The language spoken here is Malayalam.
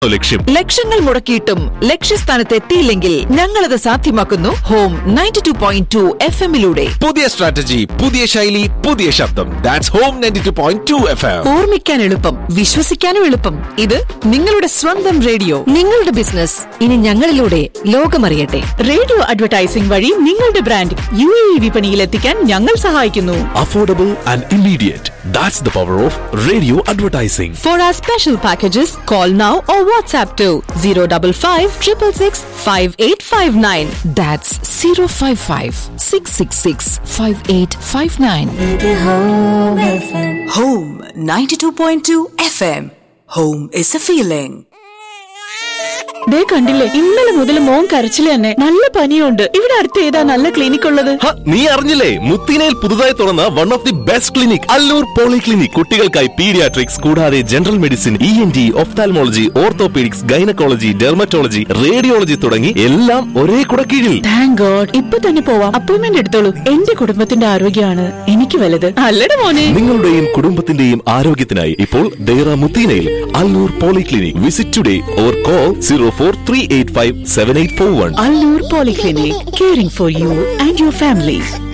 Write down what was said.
ലക്ഷ്യം ലക്ഷങ്ങൾ മുടക്കിയിട്ടും ലക്ഷ്യസ്ഥാനത്ത് എത്തിയില്ലെങ്കിൽ ഞങ്ങളത് സാധ്യമാക്കുന്നു Home ninety two point two F എമ്മിലൂടെ പുതിയ സ്ട്രാറ്റജി പുതിയ ശൈലി പുതിയ ശബ്ദം that's Home ninety two point two F M ഓർമ്മിക്കാൻ എളുപ്പം വിശ്വസിക്കാനും എളുപ്പം ഇത് നിങ്ങളുടെ സ്വന്തം റേഡിയോ നിങ്ങളുടെ ബിസിനസ് ഇനി ഞങ്ങളിലൂടെ ലോകമറിയട്ടെ റേഡിയോ അഡ്വർടൈസിംഗ് വഴി നിങ്ങളുടെ ബ്രാൻഡ് യു എ ഇ വിപണിയിൽ എത്തിക്കാൻ ഞങ്ങൾ സഹായിക്കുന്നു affordable and immediate that's the power of radio advertising for our special packages call now or WhatsApp to zero double five triple six five eight five nine that's zero five five six six six five eight five nine Home 92.2 FM. Home is a feeling. ദേ കണ്ടില്ലേ ഇന്നലെ മുതൽ മോൻ കരച്ചില് തന്നെ നല്ല പനിയുണ്ട് ഇവിടെ അടുത്ത് ഏതാ നല്ല ക്ലിനിക് ഉള്ളത് നീ അറിഞ്ഞില്ലേ മുത്തിനയിൽ പുതുതായി തുറന്ന one of the best clinic Allur polyclinic കുട്ടികൾക്കായി പീഡിയാട്രിക്സ് കൂടാതെ general medicine E N T ophthalmology orthopaedics gynaecology dermatology radiology തുടങ്ങി എല്ലാം ഒരേ കുടക്കീഴിൽ താങ്ക് ഗോഡ് ഇപ്പൊ തന്നെ പോവാം അപ്പോയിന്റ്മെന്റ് എടുത്തോളൂ എന്റെ കുടുംബത്തിന്റെ ആരോഗ്യമാണ് എനിക്ക് വലുത് അല്ലട മോനെ നിങ്ങളുടെയും കുടുംബത്തിന്റെയും ആരോഗ്യത്തിനായി ഇപ്പോൾ ദേറ മുത്തീനയിൽ Allur polyclinic visit today or call zero four three eight five seven eight four one Allur polyclinic caring for you and your family